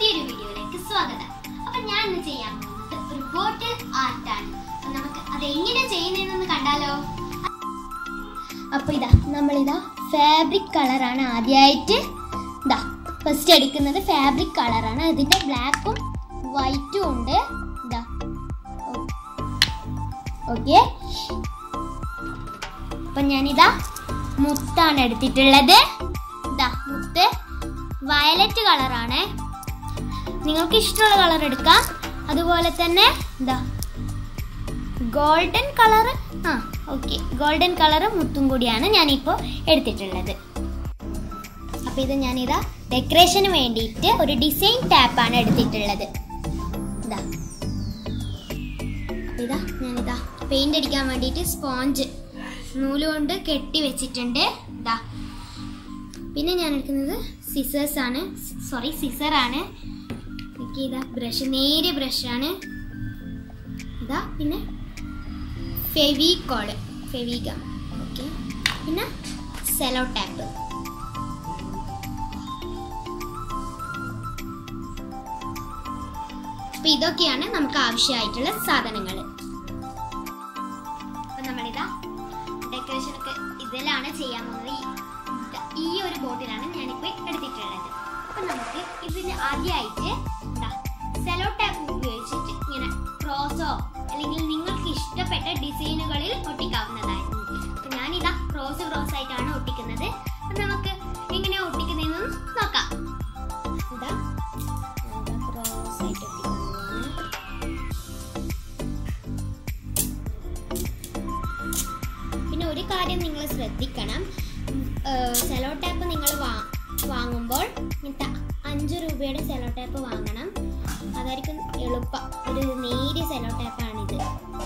പുതിയൊരു വീഡിയോയിലേക്ക് സ്വാഗതം അപ്പൊ ഞാൻ ഇന്ന് ചെയ്യാൻ പോകുന്നത് ഒരു ബോട്ടിൽ ആർട്ടാണ് അപ്പൊ നമുക്ക് അത് എങ്ങനെ ചെയ്യുന്നതെന്ന് കണ്ടാലോ അപ്പൊ ഇതാ നമ്മളിതാ ഫാബ്രിക് കളറാണ് ആദ്യമായിട്ട് ഇതാ ഫസ്റ്റ് എടുക്കുന്നത് ഫാബ്രിക് കളറാണ് ഇതിന്റെ ബ്ലാക്കും വൈറ്റും ഉണ്ട് ഇതാ ഓക്കെ അപ്പൊ ഞാനിതാ മുത്താണ് എടുത്തിട്ടുള്ളത് ഇതാ മുത്ത് വയലറ്റ് കളറാണ് നിങ്ങൾക്ക് ഇഷ്ടമുള്ള കളർ എടുക്കാം അതുപോലെ തന്നെ ഇതാ ഗോൾഡൻ കളർ ആ ഓക്കെ ഗോൾഡൻ കളർ മുത്തും കൂടിയാണ് ഞാനിപ്പോൾ എടുത്തിട്ടുള്ളത് അപ്പോൾ ഇത് ഞാനിതാ ഡെക്കറേഷന് വേണ്ടിയിട്ട് ഒരു ഡിസൈൻ ടാപ്പാണ് എടുത്തിട്ടുള്ളത് ഇതാ അപ്പോൾ ഇതാ ഞാനിതാ പെയിന്റ് അടിക്കാൻ വേണ്ടിയിട്ട് സ്പോഞ്ച് നൂല് കൊണ്ട് കെട്ടി വെച്ചിട്ടുണ്ട് ഇതാ പിന്നെ ഞാൻ എടുക്കുന്നത് സിസേഴ്സ് ആണ് സോറി സിസർ ആണ് എനിക്ക് ഇതാ ബ്രഷ് നേരിയ ബ്രഷാണ് ഇതാ പിന്നെ ഫെവിക്കോള് ഫെവിഗം ഓക്കെ പിന്നെ സെലോ ടാപ്പ് അപ്പൊ ഇതൊക്കെയാണ് നമുക്ക് ആവശ്യമായിട്ടുള്ള സാധനങ്ങൾ അപ്പൊ നമ്മളിതാ ഡെക്കറേഷൻ ഒക്കെ ഇതിലാണ് ചെയ്യാൻ പോകുന്നത് ഈ- ഇത- ഈ ഒരു ബോട്ടിലാണ് ഞാനിപ്പോ എടുത്തിട്ടുള്ളത് അപ്പൊ നമുക്ക് ഇതിന് ആദ്യമായിട്ട് സെലോ ടാപ്പ് ഉപയോഗിച്ചിട്ട് ഇങ്ങനെ ക്രോസോ അല്ലെങ്കിൽ നിങ്ങൾക്ക് ഇഷ്ടപ്പെട്ട ഡിസൈനുകളിൽ ഒട്ടിക്കാവുന്നതായിരുന്നു അപ്പൊ ഞാനിതാ ക്രോസ് ക്രോസ് ആയിട്ടാണ് ഒട്ടിക്കുന്നത് അപ്പൊ നമുക്ക് എങ്ങനെയാ ഒട്ടിക്കുന്നതെന്ന് നോക്കാം ഇതാ ഞാനിതാ ക്രോസ് ആയിട്ട് ഒട്ടിക്കുന്നതാണ് പിന്നെ ഒരു കാര്യം നിങ്ങൾ ശ്രദ്ധിക്കണം സെലോ ടാപ്പ് നിങ്ങൾ വാങ്ങുമ്പോൾ ഇങ്ങനത്തെ അഞ്ച് രൂപയുടെ സെലോ ടാപ്പ് വാങ്ങണം അതായിരിക്കും എളുപ്പം ഒരു നേരിയ സെലോ ടാപ്പാണിത്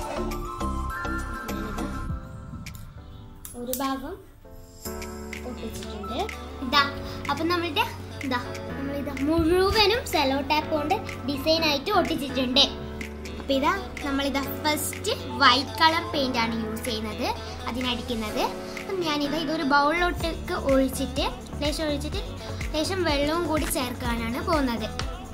ഞാനിതാ ഒരു ഭാഗം ഒട്ടിച്ചിട്ടുണ്ട് ഇതാ അപ്പം നമ്മളുടെ ഇതാ നമ്മളിതാ മുഴുവനും സെലോ ടാപ്പ് കൊണ്ട് ഡിസൈൻ ആയിട്ട് ഒട്ടിച്ചിട്ടുണ്ട് അപ്പൊ ഇതാ നമ്മളിതാ ഫസ്റ്റ് വൈറ്റ് കളർ പെയിന്റ് ആണ് യൂസ് ചെയ്യുന്നത് അതിനടിക്കുന്നത് അപ്പം ഞാനിതാ ഇതൊരു ബൗളിലോട്ടേക്ക് ഒഴിച്ചിട്ട് ലേശം ഒഴിച്ചിട്ട് ലേശം വെള്ളവും കൂടി ചേർക്കാനാണ് പോകുന്നത്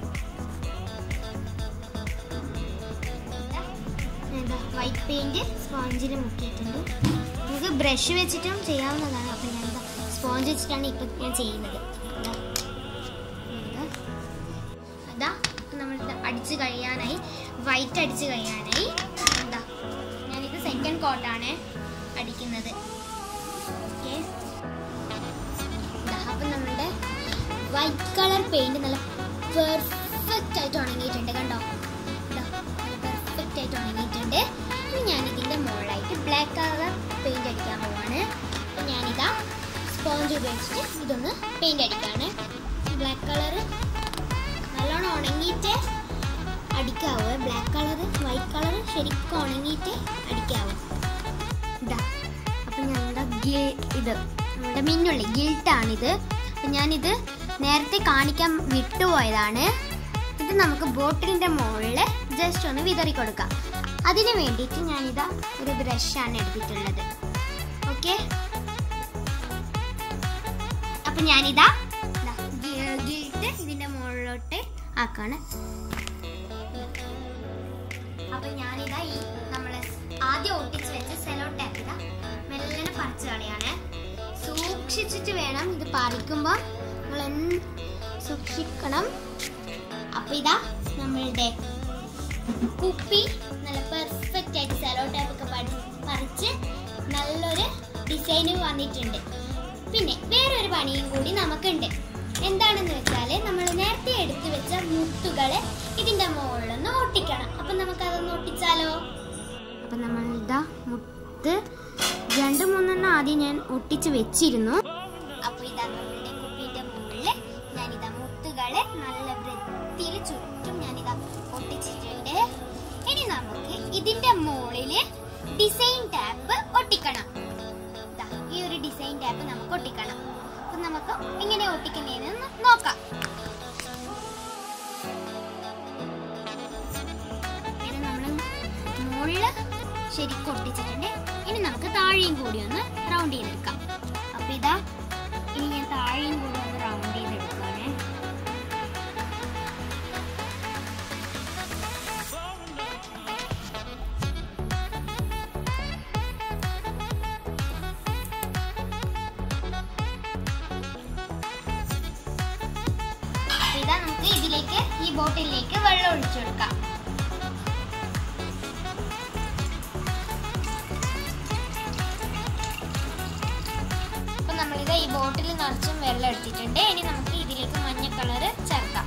വൈറ്റ് പെയിന്റ് സ്പോഞ്ചിൽ മുക്കിയിട്ടുണ്ട് നമുക്ക് ബ്രഷ് വെച്ചിട്ടും ചെയ്യാവുന്നതാണ് അപ്പം ഞാനിതാ സ്പോഞ്ച് വെച്ചിട്ടാണ് ഇപ്പം ഞാൻ ചെയ്യുന്നത് ഇതാ. ഇതാ. അതാ നമ്മൾ അടിച്ച് കഴിയാനായി വൈറ്റ് അടിച്ച് കഴിയാനായി എന്താ ഞാനിത് സെക്കൻഡ് കോട്ടാണ് അടിക്കുന്നത് ഓക്കെ അപ്പം നമ്മളുടെ വൈറ്റ് കളർ പെയിന്റ് നല്ല പെർഫെക്റ്റ് ആയിട്ട് ഉണങ്ങിയിട്ടുണ്ട് കണ്ടോ ഇതാ നല്ല പെർഫെക്റ്റ് ആയിട്ട് ഉണങ്ങിയിട്ടുണ്ട് ഇനി ഞാനിതിൻ്റെ മുകളിലായിട്ട് ബ്ലാക്ക് കളർ പെയിന്റ് അടിക്കാൻ പോവാണ് അപ്പം ഞാനിതാ സ്പോഞ്ച് ഉപയോഗിച്ചിട്ട് ഇതൊന്ന് പെയിന്റ് അടിക്കാണ് ബ്ലാക്ക് കളർ നല്ലോണം ഉണങ്ങിയിട്ട് അടിക്കാവൂ ബ്ലാക്ക് കളർ വൈറ്റ് കളർ ശരിക്കും ഉണങ്ങിയിട്ട് അടിക്കാവൂ ഇതാ അപ്പം ഞങ്ങളുടെ ഗിൽ ഇത് നമ്മുടെ മിന്നുള്ള ഗിൽട്ടാണിത് അപ്പം ഞാനിത് നേരത്തെ കാണിക്കാൻ വിട്ടുപോയതാണ് ഇത് നമുക്ക് ബോട്ടിലിൻ്റെ മുകളിൽ ജസ്റ്റ് ഒന്ന് വിതറി കൊടുക്കാം അതിന് വേണ്ടിയിട്ട് ഞാനിതാ ഒരു ബ്രഷാണ് എടുത്തിട്ടുള്ളത് ഓക്കെ അപ്പം ഞാനിതാ ഇതാ ഗി- ഗിൽട്ട് ഇതിൻ്റെ മുകളിലോട്ട് ആക്കാണ് അപ്പൊ ഞാനിതാ ഈ നമ്മള് ആദ്യം ഒട്ടിച്ച് വെച്ച സെലോ ടാപ്പ് ഇതാ മെല്ലനെ പറിച്ചു കളയാണ് സൂക്ഷിച്ചിട്ട് വേണം ഇത് പറിക്കുമ്പോൾ നമ്മൾ എന്ത് സൂക്ഷിക്കണം അപ്പൊ ഇതാ നമ്മളുടെ കുപ്പി നല്ല പെർഫെക്റ്റ് ആയിട്ട് സെലോ ടാപ്പ് ഒക്കെ പടി- പറിച്ച് നല്ലൊരു ഡിസൈന് വന്നിട്ടുണ്ട് പിന്നെ വേറൊരു പണിയും കൂടി നമുക്കുണ്ട് എന്താണെന്ന് വെച്ചാല് നമ്മൾ നേരത്തെ എടുത്തു വെച്ച മുത്തുകള് ഇതിന്റെ മുകളിലൊന്ന് ഒട്ടിക്കണം അപ്പൊ നമുക്ക് അതൊന്ന് ഒട്ടിച്ചാലോ അപ്പൊ നമ്മൾ ഇതാ മുത്ത് രണ്ട് മൂന്നെണ്ണം ആദ്യം ഞാൻ ഒട്ടിച്ച് വെച്ചിരുന്നു അപ്പൊ ഇതാ നമ്മളുടെ കുപ്പിന്റെ മുകളില് ഞാനിതാ മുത്തുകള് നല്ല വൃത്തിയിൽ ചുറ്റും ഞാനിതാ ഒട്ടിച്ചിട്ടുണ്ട് ഇനി നമുക്ക് ഇതിന്റെ മുകളില് ഡിസൈൻ ടാപ്പ് ഒട്ടിക്കണം ദാ, ഈ ഒരു ഡിസൈൻ ടാപ്പ് നമുക്ക് ഒട്ടിക്കണം അപ്പൊ നമുക്ക് എങ്ങനെ ഒട്ടിക്കുന്നതെന്ന് നോക്കാം ഇങ്ങനെ നമ്മള് മുകളില് ശരിക്കും ഒട്ടിച്ചിട്ടുണ്ട് ഇനി നമുക്ക് താഴെയും കൂടി ഒന്ന് റൗണ്ട് ചെയ്തെടുക്കാം അപ്പൊ ഇതാ ഇനി ഞാൻ താഴെയും കൂടി ഒന്ന് റൗണ്ട് ചെയ്തെടുക്കുകയാണ് ഇതാ നമുക്ക് ഇതിലേക്ക് ഈ ബോട്ടിലേക്ക് വെള്ളം ഒഴിച്ചു കൊടുക്കാം അപ്പൊ നമ്മളിത് ഈ ബോട്ടിൽ നിറച്ചും വെള്ളം എടുത്തിട്ടുണ്ട് ഇനി നമുക്ക് ഇതിലേക്ക് മഞ്ഞ കളറ് ചേർക്കാം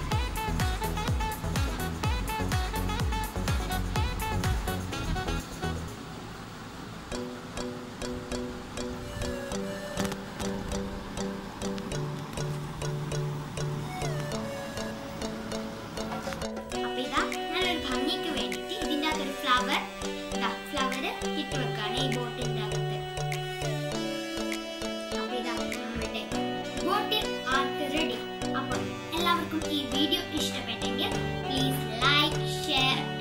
അപ്പൊ ഇതാ ഞാനൊരു ഭംഗിക്ക് വേണ്ടിയിട്ട് ഇതിന്റെ അകത്തൊരു ഫ്ലവർ ഇതാ ഫ്ലവർ ഇട്ട് വെക്കാണ് ഈ ബോട്ടിന്റെ അകത്ത് അപ്പൊ ഇതാ നമ്മുടെ ബോട്ടിൽ ആർട്ട് റെഡി അപ്പോൾ എല്ലാവർക്കും ഈ വീഡിയോ ഇഷ്ടപ്പെട്ടെങ്കിൽ പ്ലീസ് ലൈക്ക് ഷെയർ